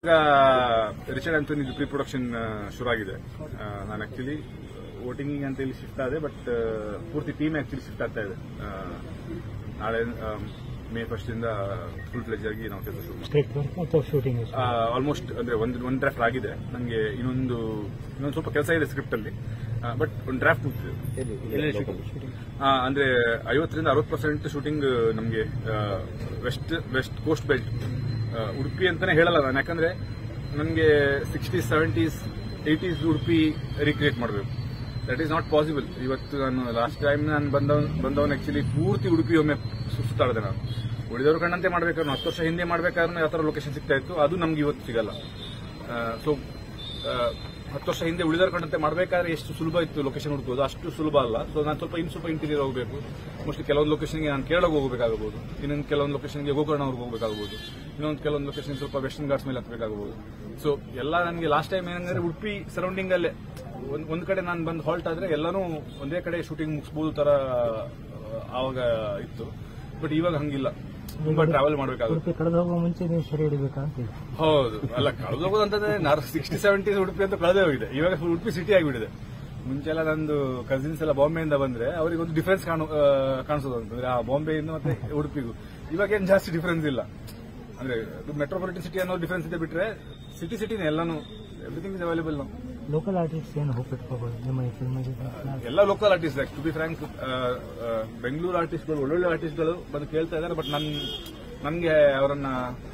ಈಗ Richard Anthony pre production ಶುರು ಆಗಿದೆ ಆ, ನಾನು ಆಕ್ಚುಲಿ ವೋಟಿಂಗ್ ಅಂತ ಹೇಳಿ ಶಿಫ್ಟ್ ಆದೆ ಬಟ್ ಪೂರ್ತಿ ಟೀಮ್ ಆಕ್ಚುಲಿ ಶಿಫ್ಟ್ ಆಗ್ತಾ ಇದೆ ಆ, ನಾಳೆ ಮೇ ಫಸ್ಟ್ ಇಂದ ಫುಲ್ ಫ್ಲೆಜ್ ಆಗಿ ನಾವು ಕೆಲಸ ಶುರು ಸ್ಕ್ರಿಪ್ಟ್ ವರ್ಕ್ ಅಥವಾ ಶೂಟಿಂಗ್ ಆಲ್ಮೋಸ್ಟ್ ಅಂದ್ರೆ ಒಂದು ಒಂದು ಡ್ರಾಫ್ಟ್ ಆಗಿದೆ ನನಗೆ ಇನ್ನೊಂದು ಇನ್ನೊಂದು ಸ್ವಲ್ಪ ಕೆಲಸ ಇದೆ ಸ್ಕ್ರಿಪ್ಟ್ ಅಲ್ಲಿ ಬಟ್ ಒಂದು ಡ್ರಾಫ್ಟ್ ಮುಗ್ತಿದೆ ಆ, ಅಂದ್ರೆ ಐವತ್ತರಿಂದ ಅರವತ್ತು ಪರ್ಸೆಂಟ್ ಶೂಟಿಂಗ್ ನಮಗೆ west west coast belt Udupi ಅಂತಾನೆ ಹೇಳಲ್ಲ ನಾನು ಯಾಕಂದ್ರೆ ನನಗೆ sixties seventies eighties Udupi recreate ಮಾಡಬೇಕು ದಟ್ ಈಸ್ ನಾಟ್ ಪಾಸಿಬಲ್ ಇವತ್ತು ನಾನು ಲಾಸ್ಟ್ ಟೈಮ್ ನಾನು ಬಂದವನ್ ಬಂದವನ್ ಆಕ್ಚುಲಿ ಪೂರ್ತಿ ಉಡುಪಿ ಒಮ್ಮೆ ಸುತ್ತಾಡಿದೆ ನಾನು ಉಳಿದವರು ಕಣ್ಣಂತೆ ಮಾಡ್ಬೇಕಾದ್ರೆ ಹತ್ತು ವರ್ಷ ಹಿಂದೆ ಮಾಡ್ಬೇಕಾದ್ರೆ ಯಾವ ತರ ಲೊಕೇಶನ್ ಸಿಗ್ತಾ ಇತ್ತು ಅದು ನಮ್ಗೆ ಇವತ್ತು ಸಿಗಲ್ಲ ಸೊ ಹತ್ತು ವರ್ಷ ಹಿಂದೆ ಉಳಿದವ್ರ ಕಂಡಂತೆ ಮಾಡಬೇಕಾದ್ರೆ ಎಷ್ಟು ಸುಲಭ ಇತ್ತು ಲೊಕೇಶನ್ ಹುಡುಕೋದು ಅಷ್ಟು ಸುಲಭ ಅಲ್ಲ ಸೊ ನಾನು ಸ್ವಲ್ಪ ಇನ್ನು ಸ್ವಲ್ಪ ಇಂಟೀರಿಯರ್ ಹೋಗಬೇಕು ಮೋಸ್ಟ್ಲಿ ಕೆಲವೊಂದು ಲೊಕೇಶನ್ಗೆ ನಾನು ಕೇರಳಗೆ ಹೋಗಬೇಕಾಗಬಹುದು ಇನ್ನೊಂದು ಕೆಲವೊಂದು ಲೊಕೇಶನ್ಗೆ ಗೋಕರ್ಣವ್ರಿಗೆ ಹೋಗಬೇಕಾಗಬಹುದು ಇನ್ನೊಂದು ಕೆಲವೊಂದು ಲೊಕೇಶನ್ ಸ್ವಲ್ಪ ವೆಸ್ಟರ್ನ್ ಘಾಟ್ಸ್ ಮೇಲೆ ಹತ್ತಬೇಕಾಗಬಹುದು ಸೊ ಎಲ್ಲ ನನಗೆ ಲಾಸ್ಟ್ ಟೈಮ್ ಏನಂದ್ರೆ ಉಡುಪಿ ಸರೌಂಡಿಂಗ್ ಅಲ್ಲೇ ಒಂದ್- ಒಂದ್ ಕಡೆ ನಾನು ಬಂದು ಹಾಲ್ಟ್ ಆದ್ರೆ ಎಲ್ಲಾನು ಒಂದೇ ಕಡೆ ಶೂಟಿಂಗ್ ಮುಗಿಸಬಹುದು ತರ ಆ, ಆವಾಗ ಇತ್ತು ಬಟ್ ಇವಾಗ ಹಂಗಿಲ್ಲ ತುಂಬಾ ಟ್ರಾವೆಲ್ ಮಾಡಬೇಕಾಗುತ್ತೆ ಉಡುಪಿ ಕಳೆದು ಹೋಗುವ ಮುಂಚೆ ನೀವು ಸೆರೆ ಹಿಡಿಬೇಕಾ ಅಂತ ಹೇಳಿ ಹೌದು ಅಲ್ಲ ಕಳೆದು ಹೋಗೋದು ಅಂತಂದ್ರೆ ನಾನು ಸಿಕ್ಸ್ಟಿ ಸೆವೆಂಟಿ ಉಡುಪಿ ಅಂತ ಕಳೆದೇ ಹೋಗಿದೆ ಇವಾಗ ಉಡುಪಿ ಸಿಟಿ ಆಗಿಬಿಟ್ಟಿದೆ ಮುಂಚೆ ಎಲ್ಲ ನಂದು ಕಸಿನ್ಸ್ ಎಲ್ಲ ಬಾಂಬೆಯಿಂದ ಬಂದ್ರೆ ಅವರಿಗೆ ಒಂದು ಡಿಫ್ರೆನ್ಸ್ ಕಾಣು ಆ, ಕಾಣಿಸೋದು ಅಂತಂದ್ರೆ ಆ ಬಾಂಬೆಯಿಂದ ಮತ್ತೆ ಉಡುಪಿಗೂ ಇವಾಗ ಏನ್ ಜಾಸ್ತಿ ಡಿಫ್ರೆನ್ಸ್ ಇಲ್ಲ ಅಂದ್ರೆ ಮೆಟ್ರೋಪಾಲಿಟನ್ ಸಿಟಿ ಅನ್ನೋ ಡಿಫ್ರೆನ್ಸ್ ಇದೆ ಬಿಟ್ರೆ ಸಿಟಿ ಸಿಟಿನೇ ಎಲ್ಲಾನು ಎವ್ರಿಥಿಂಗ್ ಇಸ್ ಅವೈಲೇಬಲ್ ನಾವು ಲೋಕಲ್ ಆರ್ಟಿಸ್ಟ್ ಏನು ಹೋಪ್ ಇಟ್ಕೋಬಹುದು ನಿಮ್ಮ ಈ ಫಿಲ್ಮಿಗೆ ಎಲ್ಲ local artist to be frank Bengaluru ಆರ್ಟಿಸ್ಟ್ಗಳು ಒಳ್ಳೊಳ್ಳೆ ಆರ್ಟಿಸ್ಟ್ಗಳು ಬಂದು ಕೇಳ್ತಾ ಇದ್ದಾರೆ ಬಟ್ ನನ್ ನನ್ಗೆ ಅವರನ್ನ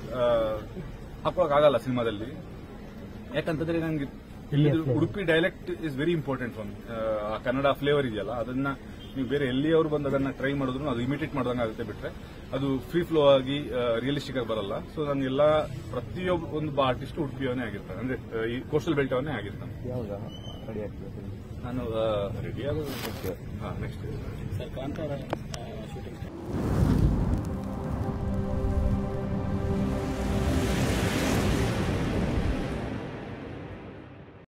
ಹಾಕೊಳಕ್ ಆಗಲ್ಲ ಸಿನಿಮಾದಲ್ಲಿ ಯಾಕಂತಂದ್ರೆ ನಂಗೆ ಇಲ್ಲಿ Udupi dialect is very important for ಆ ಕನ್ನಡ ಫ್ಲೇವರ್ ಇದೆಯಲ್ಲ ಅದನ್ನ ನೀವು ಬೇರೆ ಎಲ್ಲಿಯವರು ಬಂದು ಅದನ್ನ ಟ್ರೈ ಮಾಡಿದ್ರು ಅದು ಇಮಿಟೇಟ್ ಮಾಡ್ದಂಗೆ ಆಗುತ್ತೆ ಬಿಟ್ರೆ ಅದು ಫ್ರೀ ಫ್ಲೋ ಆಗಿ ರಿಯಲಿಸ್ಟಿಕ್ ಆಗಿ ಬರಲ್ಲ ಸೊ ನನಗೆಲ್ಲ ಪ್ರತಿಯೊಬ್ಬ ಒಂದು ಆರ್ಟಿಸ್ಟ್ ಉಡುಪಿಯವನೇ ಆಗಿರ್ತಾನೆ ಅಂದ್ರೆ ಆ, ಈ ಕೋಸ್ಟಲ್ ಬೆಲ್ಟ್ ಅವನೇ ಆಗಿರ್ತಾನೆ ಯಾವಾಗ ರೆಡಿ ಆಗ್ತದೆ ನಾನು ರೆಡಿ ಆಗೋದು ನೆಕ್ಸ್ಟ್ ಸರ್ ಕಾಂತಾರ ಶೂಟಿಂಗ್